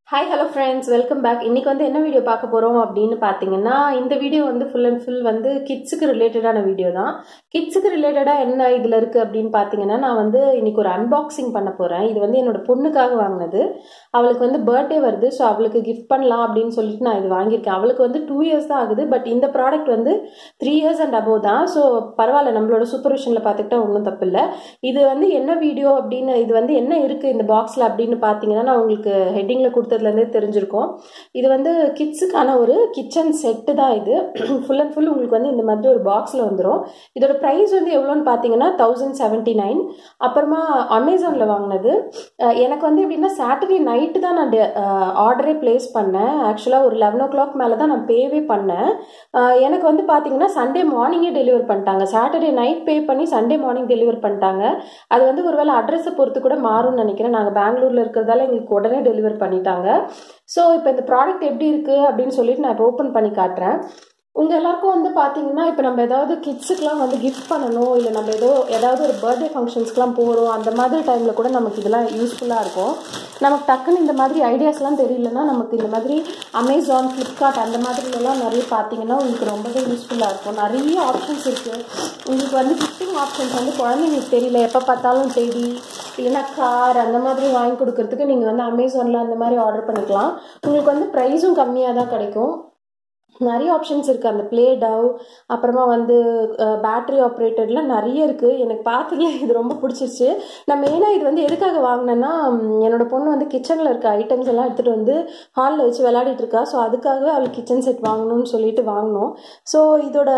hi hello friends welcome back இன்னைக்கு வந்து என்ன வீடியோ பார்க்க போகிறோம் அப்படின்னு பார்த்தீங்கன்னா இந்த வீடியோ வந்து ஃபுல் அண்ட் ஃபுல் வந்து கிட்ஸுக்கு ரிலேட்டடான வீடியோ தான் கிட்ஸுக்கு ரிலேட்டடாக என்ன இதில் இருக்குது அப்படின்னு பார்த்தீங்கன்னா நான் வந்து இன்னைக்கு ஒரு அன்பாக்சிங் பண்ண போகிறேன் இது வந்து என்னோட பொண்ணுக்காக வாங்கினது அவளுக்கு வந்து பர்த்டே வருது ஸோ அவளுக்கு கிஃப்ட் பண்ணலாம் அப்படின்னு சொல்லிட்டு நான் இது வாங்கியிருக்கேன் அவளுக்கு வந்து டூ இயர்ஸ் தான் ஆகுது பட் இந்த ப்ராடக்ட் வந்து த்ரீ இயர்ஸ் அண்ட் அபோவ் தான் ஸோ பரவாயில்ல நம்மளோட சூப்பர்விஷனில் பார்த்துக்கிட்டா ஒன்றும் தப்பு இல்லை இது வந்து என்ன வீடியோ அப்படின்னு இது வந்து என்ன இருக்குது இந்த பாக்ஸில் அப்படின்னு பார்த்தீங்கன்னா நான் உங்களுக்கு ஹெட்டிங்கில் கொடுத்ததுலேருந்தே தெரிஞ்சிருக்கோம் இது வந்து கிட்ஸுக்கான ஒரு கிச்சன் செட்டு தான் இது ஃபுல் அண்ட் ஃபுல் உங்களுக்கு வந்து இந்த மாதிரி ஒரு பாக்ஸில் வந்துடும் இதோட ப்ரைஸ் வந்து எவ்வளோன்னு பார்த்தீங்கன்னா தௌசண்ட் செவன்ட்டி நைன் அப்புறமா அமேசானில் வாங்கினது அஹ் எனக்கு வந்து எப்படின்னா சாட்டர்டே நைட்டு தான் நான் ஆர்டரே ப்ளேஸ் பண்ணேன் ஆக்சுவலாக ஒரு லெவன் ஓ கிளாக் மேலே தான் நான் பேவே பண்ணேன் அஹ் எனக்கு வந்து பார்த்தீங்கன்னா சண்டே மார்னிங்கே டெலிவர் பண்ணிட்டாங்க சாட்டர்டே நைட் பே பண்ணி சண்டே மார்னிங் டெலிவர் பண்ணிட்டாங்க அது வந்து ஒருவேளை அட்ரஸை பொறுத்து கூட மாறும்னு நினைக்கிறேன் நாங்கள் பெங்களூரில் இருக்கிறதால எங்களுக்கு உடனே டெலிவர் பண்ணிட்டாங்க ஸோ இப்போ இந்த ப்ராடக்ட் எப்படி இருக்குது அப்படின்னு சொல்லிட்டு நான் இப்போ ஓப்பன் பண்ணி காட்டுறேன் உங்கள் எல்லாருக்கும் வந்து பார்த்தீங்கன்னா இப்போ நம்ம ஏதாவது கிட்ஸுக்கெலாம் வந்து கிஃப்ட் பண்ணணும் இல்லை நம்ம ஏதோ ஏதாவது ஒரு பர்த்டே ஃபங்க்ஷன்ஸ்க்குலாம் போகிறோம் அந்த மாதிரி டைமில் கூட நமக்கு இதெல்லாம் யூஸ்ஃபுல்லாக இருக்கும் நமக்கு டக்குன்னு இந்த மாதிரி ஐடியாஸ்லாம் தெரியலன்னா நமக்கு இந்த மாதிரி அமேசான் ஃப்ளிப்கார்ட் அந்த மாதிரிலலாம் நிறைய பார்த்தீங்கன்னா உங்களுக்கு ரொம்பவே யூஸ்ஃபுல்லாக இருக்கும் நிறைய ஆப்ஷன்ஸ் இருக்குது உங்களுக்கு வந்து கிஃப்டிங் ஆப்ஷன்ஸ் வந்து குழந்தைங்களுக்கு தெரியல எப்போ பார்த்தாலும் தேடி இல்லைன்னா கார் அந்த மாதிரி வாங்கி கொடுக்கறதுக்கு நீங்கள் வந்து அமேசானில் அந்த மாதிரி ஆர்டர் பண்ணிக்கலாம் உங்களுக்கு வந்து ப்ரைஸும் கம்மியாக தான் கிடைக்கும் நிறைய ஆப்ஷன்ஸ் இருக்குது அந்த ப்ளே டவ் அப்புறமா வந்து பேட்ரி ஆப்ரேட்டட்லாம் நிறைய இருக்குது எனக்கு பார்த்ததுல இது ரொம்ப பிடிச்சிருச்சு நான் மெயினாக இது வந்து எதுக்காக வாங்கினேன்னா என்னோட பொண்ணு வந்து கிச்சனில் இருக்க ஐட்டம்ஸ் எல்லாம் எடுத்துகிட்டு வந்து ஹாலில் வச்சு விளையாடிட்டு இருக்கா ஸோ அதுக்காகவே அவளுக்கு கிச்சன் செட் வாங்கணும்னு சொல்லிட்டு வாங்கினோம் ஸோ இதோட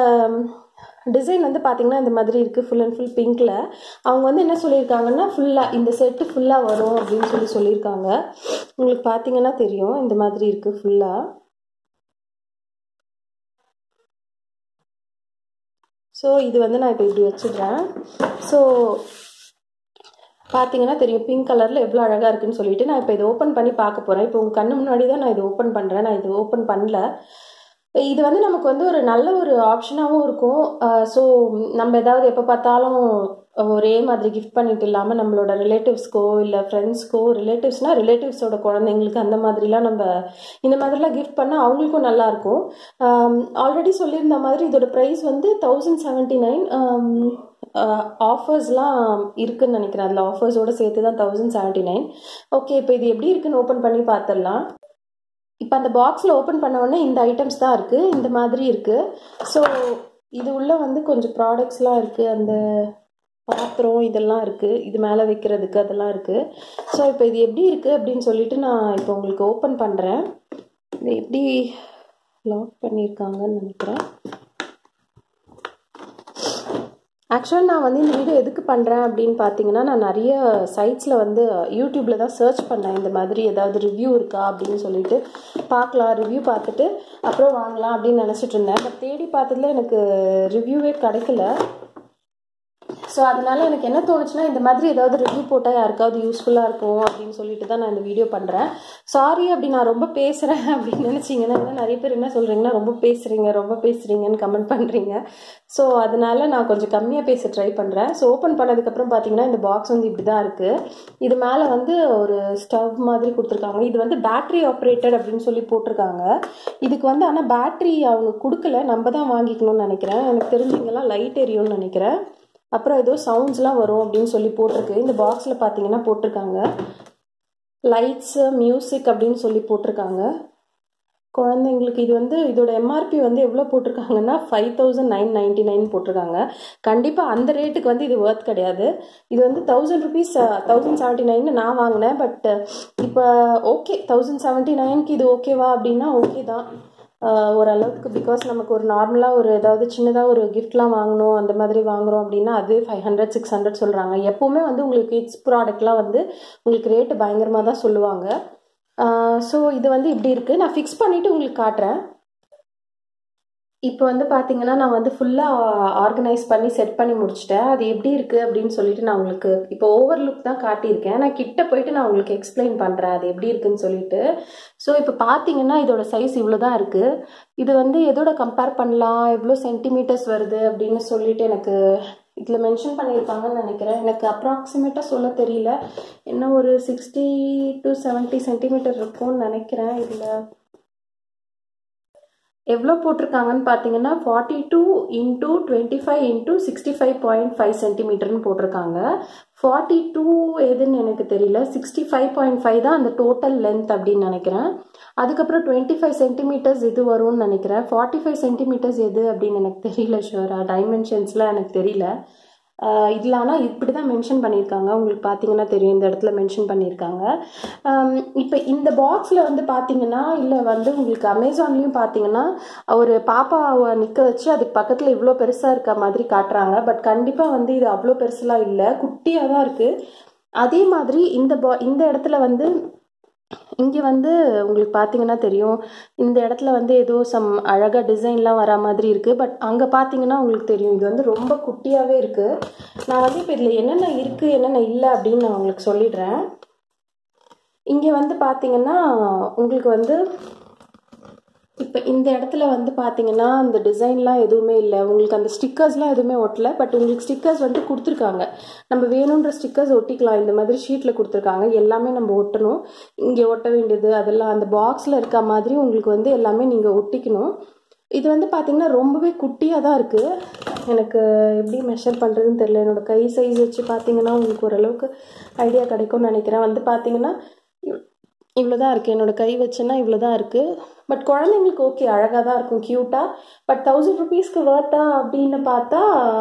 டிசைன் வந்து பார்த்திங்கன்னா இந்த மாதிரி இருக்குது ஃபுல் அண்ட் ஃபுல் பிங்க்கில் அவங்க வந்து என்ன சொல்லியிருக்காங்கன்னா ஃபுல்லாக இந்த செட்டு ஃபுல்லாக வரும் அப்படின்னு சொல்லி சொல்லியிருக்காங்க உங்களுக்கு பார்த்தீங்கன்னா தெரியும் இந்த மாதிரி இருக்குது ஃபுல்லாக ஸோ இது வந்து நான் இப்போ இப்படி வச்சிடுறேன் ஸோ பார்த்தீங்கன்னா தெரியும் பிங்க் கலரில் எவ்வளோ அழகாக இருக்குன்னு சொல்லிட்டு நான் இப்போ இதை ஓப்பன் பண்ணி பார்க்க போகிறேன் இப்போ உங்கள் கண்ணு முன்னாடி தான் நான் இது ஓப்பன் பண்ணுறேன் நான் இது ஓப்பன் பண்ணல இது வந்து நமக்கு வந்து ஒரு நல்ல ஒரு ஆப்ஷனாகவும் இருக்கும் ஸோ நம்ம ஏதாவது எப்போ பார்த்தாலும் ஒரே மாதிரி கிஃப்ட் பண்ணிட்டு இல்லாமல் நம்மளோட ரிலேட்டிவ்ஸ்க்கோ இல்லை ஃப்ரெண்ட்ஸ்க்கோ ரிலேட்டிவ்ஸ்னால் ரிலேட்டிவ்ஸோட குழந்தைங்களுக்கு அந்த மாதிரிலாம் நம்ம இந்த மாதிரிலாம் கிஃப்ட் பண்ணால் அவங்களுக்கும் நல்லாயிருக்கும் ஆல்ரெடி சொல்லியிருந்த மாதிரி இதோட ப்ரைஸ் வந்து தௌசண்ட் செவன்ட்டி நைன் ஆஃபர்ஸ்லாம் இருக்குதுன்னு நினைக்கிறேன் அதில் ஆஃபர்ஸோடு சேர்த்து தான் தௌசண்ட் செவன்ட்டி நைன் ஓகே இப்போ இது எப்படி இருக்குன்னு ஓப்பன் பண்ணி பார்த்துடலாம் இப்போ அந்த பாக்ஸில் ஓப்பன் பண்ண உடனே இந்த ஐட்டம்ஸ் தான் இருக்குது இந்த மாதிரி இருக்குது ஸோ இது உள்ளே வந்து கொஞ்சம் ப்ராடக்ட்ஸ்லாம் இருக்குது அந்த பாத்திரம் இதெல்லாம் இருக்குது இது மேலே வைக்கிறதுக்கு அதெல்லாம் இருக்குது ஸோ இப்போ இது எப்படி இருக்குது அப்படின்னு சொல்லிட்டு நான் இப்போ உங்களுக்கு ஓப்பன் பண்ணுறேன் இது எப்படி லாக் பண்ணியிருக்காங்கன்னு நினைக்கிறேன் ஆக்சுவலாக நான் வந்து இந்த வீடியோ எதுக்கு பண்ணுறேன் அப்படின்னு பார்த்தீங்கன்னா நான் நிறைய சைட்ஸில் வந்து யூடியூப்பில் தான் சர்ச் பண்ணேன் இந்த மாதிரி ஏதாவது ரிவ்யூ இருக்கா அப்படின்னு சொல்லிட்டு பார்க்கலாம் ரிவ்யூ பார்த்துட்டு அப்புறம் வாங்கலாம் அப்படின்னு நினச்சிட்டு இருந்தேன் பட் தேடி பார்த்ததுல எனக்கு ரிவ்யூவே கிடைக்கல ஸோ அதனால எனக்கு என்ன தோணுச்சுன்னா இந்த மாதிரி ஏதாவது ரிவ்யூ போட்டால் யாருக்காவது யூஸ்ஃபுல்லாக இருக்கும் அப்படின்னு சொல்லிட்டு தான் நான் இந்த வீடியோ பண்ணுறேன் சாரி அப்படி நான் ரொம்ப பேசுகிறேன் அப்படின்னு நினச்சிங்கன்னா நிறைய பேர் என்ன சொல்கிறீங்கன்னா ரொம்ப பேசுகிறீங்க ரொம்ப பேசுகிறீங்கன்னு கமெண்ட் பண்ணுறீங்க ஸோ அதனால நான் கொஞ்சம் கம்மியாக பேச ட்ரை பண்ணுறேன் ஸோ ஓப்பன் பண்ணதுக்கப்புறம் பார்த்தீங்கன்னா இந்த பாக்ஸ் வந்து இப்படி தான் இருக்குது இது மேலே வந்து ஒரு ஸ்டவ் மாதிரி கொடுத்துருக்காங்க இது வந்து பேட்ரி ஆப்ரேட்டட் அப்படின்னு சொல்லி போட்டிருக்காங்க இதுக்கு வந்து ஆனால் பேட்ரி அவங்க கொடுக்கல நம்ம தான் வாங்கிக்கணும்னு நினைக்கிறேன் எனக்கு தெரிஞ்சவங்கலாம் லைட் எரியும்னு நினைக்கிறேன் அப்புறம் ஏதோ சவுண்ட்ஸ்லாம் வரும் அப்படின்னு சொல்லி போட்டிருக்கு இந்த பாக்ஸில் பார்த்தீங்கன்னா போட்டிருக்காங்க லைட்ஸு மியூசிக் அப்படின்னு சொல்லி போட்டிருக்காங்க குழந்தைங்களுக்கு இது வந்து இதோட எம்ஆர்பி வந்து எவ்வளோ போட்டிருக்காங்கன்னா five thousand nine ninety nine போட்டிருக்காங்க கண்டிப்பாக அந்த ரேட்டுக்கு வந்து இது ஒர்த் கிடையாது இது வந்து தௌசண்ட் ருபீஸ் தௌசண்ட் செவன்ட்டி நைன்னு நான் வாங்கினேன் பட் இப்போ ஓகே தௌசண்ட் செவன்ட்டி நைனுக்கு இது ஓகேவா அப்படின்னா ஓகே தான் ஓரளவுக்கு பிகாஸ் நமக்கு ஒரு நார்மலாக ஒரு ஏதாவது சின்னதாக ஒரு கிஃப்ட்லாம் வாங்கணும் அந்த மாதிரி வாங்குகிறோம் அப்படின்னா அது ஃபைவ் ஹண்ட்ரட் சிக்ஸ் ஹண்ட்ரட் சொல்கிறாங்க எப்போவுமே வந்து உங்களுக்கு கிட்ஸ் ப்ராடக்ட்லாம் வந்து உங்களுக்கு ரேட்டு பயங்கரமாக தான் சொல்லுவாங்க ஸோ இது வந்து இப்படி இருக்குது நான் ஃபிக்ஸ் பண்ணிவிட்டு உங்களுக்கு காட்டுறேன் இப்போ வந்து பார்த்தீங்கன்னா நான் வந்து ஃபுல்லாக ஆர்கனைஸ் பண்ணி செட் பண்ணி முடிச்சிட்டேன் அது எப்படி இருக்குது அப்படின்னு சொல்லிட்டு நான் உங்களுக்கு இப்போ ஓவர்லுக் தான் காட்டியிருக்கேன் நான் கிட்ட போயிட்டு நான் உங்களுக்கு எக்ஸ்பிளைன் பண்ணுறேன் அது எப்படி இருக்குன்னு சொல்லிட்டு ஸோ இப்போ பார்த்தீங்கன்னா இதோட சைஸ் இவ்வளோ தான் இருக்குது இது வந்து எதோட கம்பேர் பண்ணலாம் எவ்வளோ சென்டிமீட்டர்ஸ் வருது அப்படின்னு சொல்லிட்டு எனக்கு இதில் மென்ஷன் பண்ணியிருக்காங்கன்னு நினைக்கிறேன் எனக்கு அப்ராக்சிமேட்டாக சொல்ல தெரியல என்ன ஒரு சிக்ஸ்டி டு செவன்ட்டி சென்டிமீட்டர் இருக்கும்னு நினைக்கிறேன் இதில் எவ்வளோ போட்டிருக்காங்கன்னு பார்த்தீங்கன்னா forty two into twenty five into sixty five point five சென்டிமீட்டர்னு போட்டிருக்காங்க ஃபார்ட்டி டூ எதுன்னு எனக்கு தெரியல சிக்ஸ்டி ஃபைவ் பாயிண்ட் ஃபைவ் தான் அந்த டோட்டல் லென்த் அப்படின்னு நினைக்கிறேன் அதுக்கப்புறம் டுவெண்ட்டி ஃபைவ் சென்டிமீட்டர்ஸ் இது வரும்னு நினைக்கிறேன் ஃபார்ட்டி ஃபைவ் சென்டிமீட்டர்ஸ் எது அப்படின்னு எனக்கு தெரியல ஷுவராக டைமென்ஷன்ஸ்லாம் எனக்கு தெரியல இதில் ஆனால் இப்படி தான் மென்ஷன் பண்ணியிருக்காங்க உங்களுக்கு பார்த்தீங்கன்னா தெரியும் இந்த இடத்துல மென்ஷன் பண்ணியிருக்காங்க இப்போ இந்த பாக்ஸில் வந்து பார்த்தீங்கன்னா இல்லை வந்து உங்களுக்கு அமேசான்லேயும் பார்த்தீங்கன்னா ஒரு பாப்பாவை நிற்க வச்சு அதுக்கு பக்கத்தில் இவ்வளோ பெருசாக இருக்க மாதிரி காட்டுறாங்க பட் கண்டிப்பாக வந்து இது அவ்வளோ பெருசுலாம் இல்லை குட்டியாக தான் இருக்குது அதே மாதிரி இந்த பா இந்த இடத்துல வந்து இங்கே வந்து உங்களுக்கு பார்த்தீங்கன்னா தெரியும் இந்த இடத்துல வந்து ஏதோ சம் அழகாக டிசைன்லாம் வரா மாதிரி இருக்குது பட் அங்கே பார்த்தீங்கன்னா உங்களுக்கு தெரியும் இது வந்து ரொம்ப குட்டியாகவே இருக்குது நான் வந்து இப்போ இதில் என்னென்ன இருக்குது என்னென்ன இல்லை அப்படின்னு நான் உங்களுக்கு சொல்லிடுறேன் இங்கே வந்து பார்த்தீங்கன்னா உங்களுக்கு வந்து இப்போ இந்த இடத்துல வந்து பார்த்தீங்கன்னா அந்த டிசைன்லாம் எதுவுமே இல்லை உங்களுக்கு அந்த ஸ்டிக்கர்ஸ்லாம் எதுவுமே ஒட்டல பட் உங்களுக்கு ஸ்டிக்கர்ஸ் வந்து கொடுத்துருக்காங்க நம்ம வேணுன்ற ஸ்டிக்கர்ஸ் ஒட்டிக்கலாம் இந்த மாதிரி ஷீட்டில் கொடுத்துருக்காங்க எல்லாமே நம்ம ஒட்டணும் இங்கே ஒட்ட வேண்டியது அதெல்லாம் அந்த பாக்ஸில் இருக்க மாதிரி உங்களுக்கு வந்து எல்லாமே நீங்கள் ஒட்டிக்கணும் இது வந்து பார்த்தீங்கன்னா ரொம்பவே குட்டியாக தான் இருக்குது எனக்கு எப்படி மெஷர் பண்ணுறதுன்னு தெரியல என்னோடய கை சைஸ் வச்சு பார்த்தீங்கன்னா உங்களுக்கு ஓரளவுக்கு ஐடியா கிடைக்கும்னு நினைக்கிறேன் வந்து பார்த்தீங்கன்னா இவ்வளோ தான் இருக்குது என்னோடய கை வச்சேன்னா இவ்வளோ தான் இருக்குது பட் குழந்தைங்களுக்கு ஓகே அழகாக தான் இருக்கும் க்யூட்டாக பட் தௌசண்ட் ருபீஸ்க்கு வேர்த்தா அப்படின்னு பார்த்தா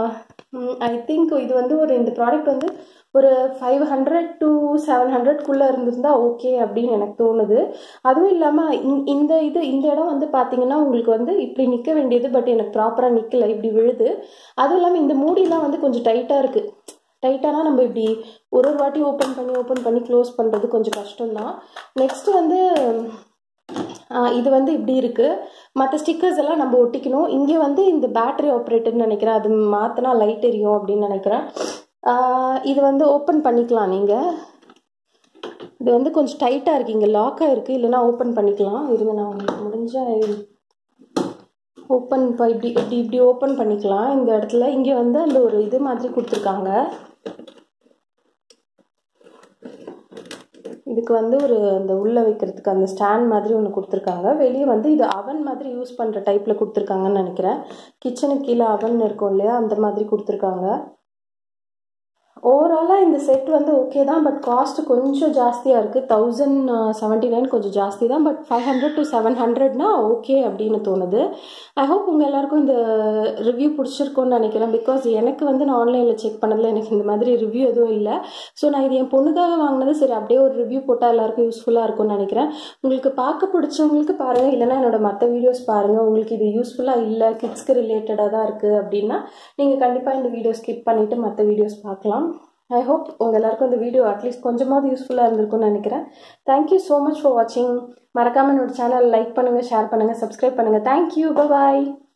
ஐ திங்க் இது வந்து ஒரு இந்த ப்ராடக்ட் வந்து ஒரு ஃபைவ் ஹண்ட்ரட் டு செவன் ஹண்ட்ரட்குள்ளே இருந்திருந்தா ஓகே அப்படின்னு எனக்கு தோணுது அதுவும் இல்லாமல் இந்த இது இந்த இடம் வந்து பார்த்தீங்கன்னா உங்களுக்கு வந்து இப்படி நிற்க வேண்டியது பட் எனக்கு ப்ராப்பராக நிற்கல இப்படி விழுது அதுவும் இல்லாமல் இந்த மூடிலாம் வந்து கொஞ்சம் டைட்டாக இருக்குது டைட்டானா நம்ம இப்படி ஒரு ஒரு வாட்டி ஓப்பன் பண்ணி ஓப்பன் பண்ணி க்ளோஸ் பண்ணுறது கொஞ்சம் கஷ்டம்தான் நெக்ஸ்ட்டு வந்து இது வந்து இப்படி இருக்குது மற்ற ஸ்டிக்கர்ஸ் எல்லாம் நம்ம ஒட்டிக்கணும் இங்கே வந்து இந்த பேட்டரி ஆப்ரேட்டர்னு நினைக்கிறேன் அது மாற்றினா லைட் எரியும் அப்படின்னு நினைக்கிறேன் இது வந்து ஓப்பன் பண்ணிக்கலாம் நீங்கள் இது வந்து கொஞ்சம் டைட்டாக இருக்குது இங்கே லாக்காக இருக்குது இல்லைனா ஓப்பன் பண்ணிக்கலாம் இருங்க நான் உங்களுக்கு முடிஞ்ச ஓப்பன் இப்போ இப்படி இப்படி இப்படி ஓப்பன் பண்ணிக்கலாம் இந்த இடத்துல இங்கே வந்து அந்த ஒரு இது மாதிரி கொடுத்துருக்காங்க இதுக்கு வந்து ஒரு அந்த உள்ளே வைக்கிறதுக்கு அந்த ஸ்டாண்ட் மாதிரி ஒன்று கொடுத்துருக்காங்க வெளியே வந்து இது அவன் மாதிரி யூஸ் பண்ணுற டைப்பில் கொடுத்துருக்காங்கன்னு நினைக்கிறேன் கிச்சனுக்கு கீழே அவன் இருக்கும் இல்லையா அந்த மாதிரி கொடுத்துருக்காங்க ஓவராலாக இந்த செட் வந்து ஓகே தான் பட் காஸ்ட் கொஞ்சம் ஜாஸ்தியாக இருக்குது தௌசண்ட் செவன்ட்டி நைன் கொஞ்சம் ஜாஸ்தி தான் but five hundred to seven ஹண்ட்ரட்னா ஓகே அப்படின்னு தோணுது ஐ ஹோப் உங்கள் எல்லாருக்கும் இந்த ரிவ்யூ பிடிச்சிருக்கும்னு நினைக்கிறேன் பிகாஸ் எனக்கு வந்து நான் ஆன்லைனில் செக் பண்ணதில் எனக்கு இந்த மாதிரி ரிவ்யூ எதுவும் இல்லை ஸோ நான் இது என் பொண்ணுக்காக வாங்கினது சரி அப்படியே ஒரு ரிவ்யூ போட்டால் எல்லாருக்கும் யூஸ்ஃபுல்லாக இருக்கும்னு நினைக்கிறேன் உங்களுக்கு பார்க்க பிடிச்சவங்களுக்கு பாருங்கள் இல்லைனா என்னோட மற்ற வீடியோஸ் பாருங்கள் உங்களுக்கு இது யூஸ்ஃபுல்லாக இல்லை கிட்ஸ்க்கு ரிலேட்டடாக தான் இருக்குது அப்படின்னா நீங்கள் கண்டிப்பாக இந்த வீடியோ ஸ்கிப் பண்ணிவிட்டு மற்ற வீடியோஸ் பார்க்கலாம் ஐ ஹோப் உங்கள் எல்லாருக்கும் இந்த வீடியோ அட்லீஸ்ட் கொஞ்சமாவது யூஸ்ஃபுல்லாக இருந்திருக்கும்னு நினைக்கிறேன் தேங்க்யூ ஸோ மச் ஃபார் வாட்சிங் மறக்காமல் என்னோட சேனல் லைக் பண்ணுங்கள் ஷேர் பண்ணுங்கள் சப்ஸ்கிரைப் பண்ணுங்கள் தேங்க்யூ பாய்